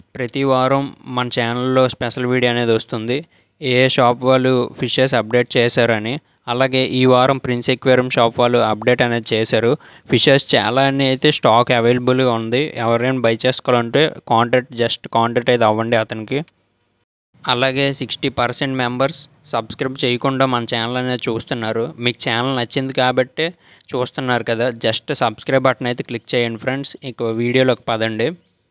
ప్రతి వారం మన ఛానల్లో స్పెషల్ వీడియో అనేది వస్తుంది ఏ షాప్ వాళ్ళు ఫిషెస్ అప్డేట్ చేశారని అలాగే ఈ వారం ప్రిన్స్ ఎక్వేరియం షాప్ వాళ్ళు అప్డేట్ అనేది చేశారు ఫిషెస్ చాలా అన్ని అయితే స్టాక్ అవైలబుల్గా ఉంది ఎవరైనా బై చేసుకోవాలంటే కాంటాక్ట్ జస్ట్ కాంటాక్ట్ అయితే అవ్వండి అతనికి అలాగే సిక్స్టీ పర్సెంట్ మెంబర్స్ సబ్స్క్రైబ్ చేయకుండా మన ఛానల్ అనేది చూస్తున్నారు మీకు ఛానల్ నచ్చింది కాబట్టి చూస్తున్నారు కదా జస్ట్ సబ్స్క్రైబ్ బటన్ అయితే క్లిక్ చేయండి ఫ్రెండ్స్ ఇక వీడియోలోకి పదండి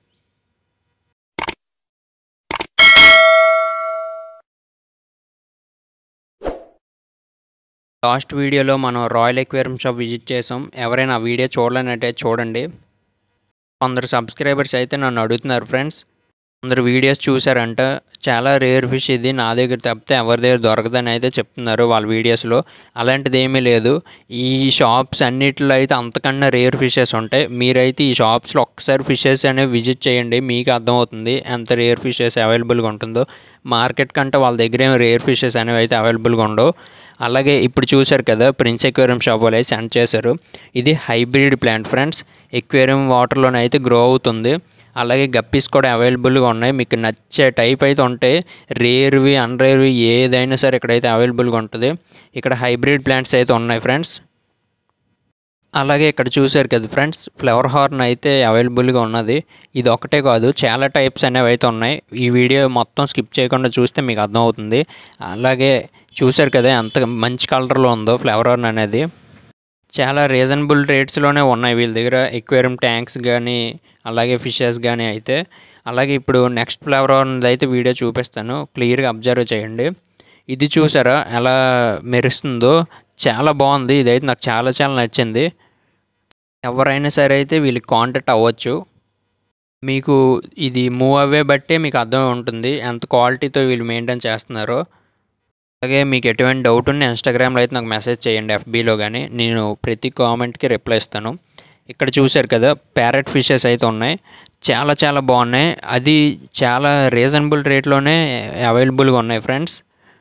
లాస్ట్ వీడియోలో మనం రాయల్ ఎక్వేరియం షాప్ విజిట్ చేసాం ఎవరైనా ఆ వీడియో చూడలేనట్టే చూడండి కొందరు సబ్స్క్రైబర్స్ అయితే నన్ను అడుగుతున్నారు ఫ్రెండ్స్ కొందరు వీడియోస్ చూసారంట చాలా రేర్ ఫిష్ ఇది నా దగ్గర తప్పితే ఎవరి దగ్గర దొరకదని అయితే చెప్తున్నారు వాళ్ళ వీడియోస్లో అలాంటిది ఏమీ లేదు ఈ షాప్స్ అన్నిటిలో అయితే అంతకన్నా రేర్ ఫిషెస్ ఉంటాయి మీరైతే ఈ షాప్స్లో ఒక్కసారి ఫిషెస్ అనేవి విజిట్ చేయండి మీకు అర్థమవుతుంది ఎంత రేర్ ఫిషెస్ అవైలబుల్గా ఉంటుందో మార్కెట్ కంటే వాళ్ళ దగ్గర ఏమి రేర్ ఫిషెస్ అనేవి అయితే అవైలబుల్గా ఉండవు అలాగే ఇప్పుడు చూశారు కదా ప్రిన్స్ ఎక్వేరియం షాప్ వాళ్ళు సెండ్ చేశారు ఇది హైబ్రిడ్ ప్లాంట్ ఫ్రెండ్స్ ఎక్వేరియం వాటర్లోనే అయితే గ్రో అవుతుంది అలాగే గప్పీస్ కూడా అవైలబుల్గా ఉన్నాయి మీకు నచ్చే టైప్ అయితే ఉంటాయి రేర్వి అన్రేర్వి ఏదైనా సరే ఇక్కడైతే అవైలబుల్గా ఉంటుంది ఇక్కడ హైబ్రిడ్ ప్లాంట్స్ అయితే ఉన్నాయి ఫ్రెండ్స్ అలాగే ఇక్కడ చూశారు కదా ఫ్రెండ్స్ ఫ్లవర్ హార్న్ అయితే అవైలబుల్గా ఉన్నది ఇది ఒకటే కాదు చాలా టైప్స్ అనేవి అయితే ఉన్నాయి ఈ వీడియో మొత్తం స్కిప్ చేయకుండా చూస్తే మీకు అర్థమవుతుంది అలాగే చూశారు కదా ఎంత మంచి కలర్లో ఉందో ఫ్లవర్ హార్న్ అనేది చాలా రీజనబుల్ రేట్స్లోనే ఉన్నాయి వీళ్ళ దగ్గర ఎక్వేరియం ట్యాంక్స్ కానీ అలాగే ఫిషెస్ కానీ అయితే అలాగే ఇప్పుడు నెక్స్ట్ ఫ్లవర్ హార్న్ది అయితే వీడియో చూపిస్తాను క్లియర్గా అబ్జర్వ్ చేయండి ఇది చూసారా ఎలా మెరుస్తుందో చాలా బాగుంది ఇదైతే నాకు చాలా చాలా నచ్చింది ఎవరైనా సరే అయితే వీళ్ళకి కాంటాక్ట్ అవ్వచ్చు మీకు ఇది మూవ్ అవే బట్టే మీకు అర్థం ఉంటుంది ఎంత క్వాలిటీతో వీళ్ళు మెయింటైన్ చేస్తున్నారో అలాగే మీకు ఎటువంటి డౌట్ ఉన్న ఇన్స్టాగ్రామ్లో అయితే నాకు మెసేజ్ చేయండి ఎఫ్బీలో కానీ నేను ప్రతి కామెంట్కి రిప్లై ఇస్తాను ఇక్కడ చూశారు కదా ప్యారెట్ ఫిషెస్ అయితే ఉన్నాయి చాలా చాలా బాగున్నాయి అది చాలా రీజనబుల్ రేట్లోనే అవైలబుల్గా ఉన్నాయి ఫ్రెండ్స్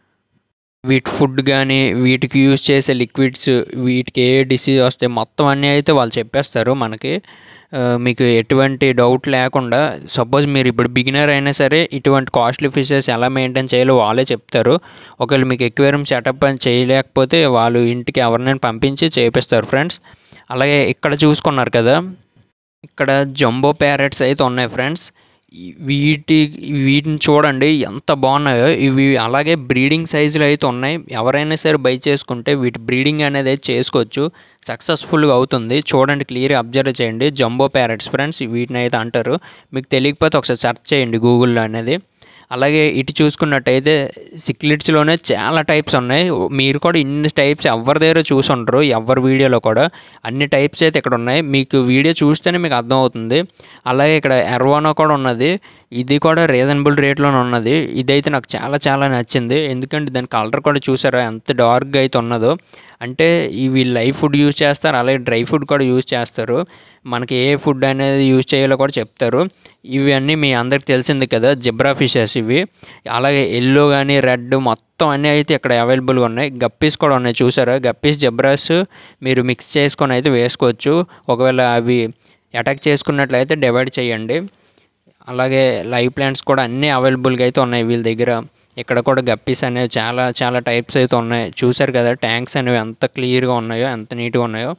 వీటి ఫుడ్ కానీ వీటికి యూజ్ చేసే లిక్విడ్స్ వీటికి ఏ డిసీజ్ వస్తే మొత్తం అన్నీ అయితే వాళ్ళు చెప్పేస్తారు మనకి మీకు ఎటువంటి డౌట్ లేకుండా సపోజ్ మీరు ఇప్పుడు బిగినర్ అయినా సరే ఇటువంటి కాస్ట్లీ ఫిషెస్ ఎలా మెయింటైన్ చేయాలో వాళ్ళే చెప్తారు ఒకవేళ మీకు ఎక్వేరియం సెటప్ అని చేయలేకపోతే వాళ్ళు ఇంటికి ఎవరినైనా పంపించి చేపిస్తారు ఫ్రెండ్స్ అలాగే ఇక్కడ చూసుకున్నారు కదా ఇక్కడ జంబో ప్యారెట్స్ అయితే ఉన్నాయి ఫ్రెండ్స్ వీటి వీటిని చూడండి ఎంత బాగున్నాయో ఇవి అలాగే బ్రీడింగ్ సైజులు అయితే ఉన్నాయి ఎవరైనా సరే బై చేసుకుంటే వీటి బ్రీడింగ్ అనేది అయితే చేసుకోవచ్చు సక్సెస్ఫుల్గా అవుతుంది చూడండి క్లియర్గా అబ్జర్వ్ చేయండి జంబో ప్యారెట్స్ ఫ్రెండ్స్ వీటిని అయితే అంటారు మీకు తెలియకపోతే ఒకసారి సెర్చ్ చేయండి గూగుల్లో అనేది అలాగే ఇటు చూసుకున్నట్టయితే సిక్లిట్స్లోనే చాలా టైప్స్ ఉన్నాయి మీరు కూడా ఇన్ని టైప్స్ ఎవరి దగ్గర చూసి ఉండరు ఎవరి వీడియోలో కూడా అన్ని టైప్స్ అయితే ఇక్కడ ఉన్నాయి మీకు వీడియో చూస్తేనే మీకు అర్థమవుతుంది అలాగే ఇక్కడ ఎర్వానో కూడా ఉన్నది ఇది కూడా రీజనబుల్ రేట్లోనే ఉన్నది ఇదైతే నాకు చాలా చాలా నచ్చింది ఎందుకంటే దాని కలర్ కూడా చూసారా ఎంత డార్క్గా అయితే ఉన్నదో అంటే ఇవి లైవ్ ఫుడ్ యూజ్ చేస్తారు అలాగే డ్రై ఫుడ్ కూడా యూజ్ చేస్తారు మనకి ఏ ఫుడ్ అనేది యూజ్ చేయాలో కూడా చెప్తారు ఇవన్నీ మీ అందరికి తెలిసింది కదా జిబ్రా ఫిషెస్ ఇవి అలాగే ఎల్లో కానీ రెడ్ మొత్తం అన్నీ అయితే ఇక్కడ అవైలబుల్గా ఉన్నాయి గప్పీస్ కూడా ఉన్నాయి చూసారా గప్పీస్ జబ్రాస్ మీరు మిక్స్ చేసుకొని అయితే వేసుకోవచ్చు ఒకవేళ అవి అటాక్ చేసుకున్నట్లయితే డివైడ్ చేయండి అలాగే లైవ్ ప్లాంట్స్ కూడా అన్నీ అవైలబుల్గా అయితే ఉన్నాయి వీళ్ళ దగ్గర ఇక్కడ కూడా గప్పీస్ అనేవి చాలా చాలా టైప్స్ అయితే ఉన్నాయి చూసారు కదా ట్యాంక్స్ అనేవి ఎంత క్లియర్గా ఉన్నాయో ఎంత నీట్గా ఉన్నాయో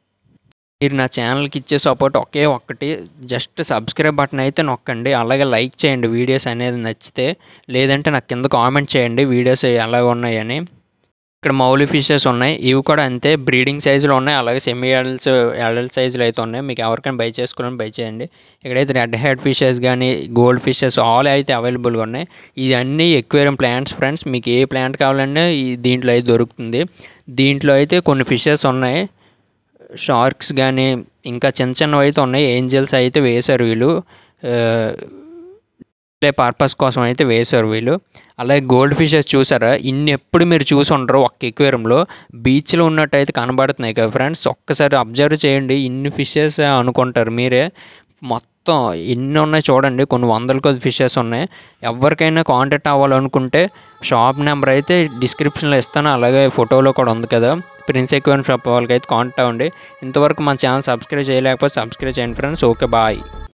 మీరు నా ఛానల్కి ఇచ్చే సపోర్ట్ ఒకే ఒక్కటి జస్ట్ సబ్స్క్రైబ్ బటన్ అయితే నొక్కండి అలాగే లైక్ చేయండి వీడియోస్ అనేది నచ్చితే లేదంటే నాకు కింద కామెంట్ చేయండి వీడియోస్ ఎలా ఉన్నాయని ఇక్కడ మౌలి ఫిషెస్ ఉన్నాయి ఇవి కూడా అంతే బ్రీడింగ్ సైజులో ఉన్నాయి అలాగే సెమీ అడల్ట్స్ అడల్ట్ సైజులో అయితే ఉన్నాయి మీకు ఎవరికైనా బై చేసుకోవాలని బై చేయండి ఇక్కడైతే రెడ్ హెడ్ ఫిషెస్ కానీ గోల్డ్ ఫిషెస్ ఆల్ అయితే అవైలబుల్గా ఉన్నాయి ఇది అన్నీ ఎక్వేరియం ప్లాంట్స్ ఫ్రెండ్స్ మీకు ఏ ప్లాంట్ కావాలన్నా ఈ దీంట్లో అయితే దొరుకుతుంది దీంట్లో అయితే కొన్ని ఫిషెస్ ఉన్నాయి షార్క్స్ కానీ ఇంకా చిన్న చిన్నవి అయితే ఉన్నాయి ఏంజల్స్ అయితే వేశారు వీళ్ళు డిస్ప్లే పర్పస్ కోసం అయితే వేశారు వీళ్ళు అలాగే గోల్డ్ ఫిషెస్ చూసారా ఇన్ని ఎప్పుడు మీరు చూసి ఉండరు ఒక్క ఎక్వేరియంలో బీచ్లో ఉన్నట్టయితే కనబడుతున్నాయి కదా ఫ్రెండ్స్ ఒక్కసారి అబ్జర్వ్ చేయండి ఇన్ని ఫిషెస్ అనుకుంటారు మీరే మొత్తం ఎన్ని ఉన్నాయి చూడండి కొన్ని వందల కొద్ది ఫిషెస్ ఉన్నాయి ఎవరికైనా కాంటాక్ట్ అవ్వాలనుకుంటే షాప్ నెంబర్ అయితే డిస్క్రిప్షన్లో ఇస్తాను అలాగే ఫోటోలో కూడా ఉంది కదా ప్రిన్స్ ఎక్వేరియం షాప్ వాళ్ళకి అయితే కాంటాక్ట్ అవ్వండి ఇంతవరకు మన ఛానల్ సబ్స్క్రైబ్ చేయలేకపోతే సబ్స్క్రైబ్ చేయండి ఫ్రెండ్స్ ఓకే బాయ్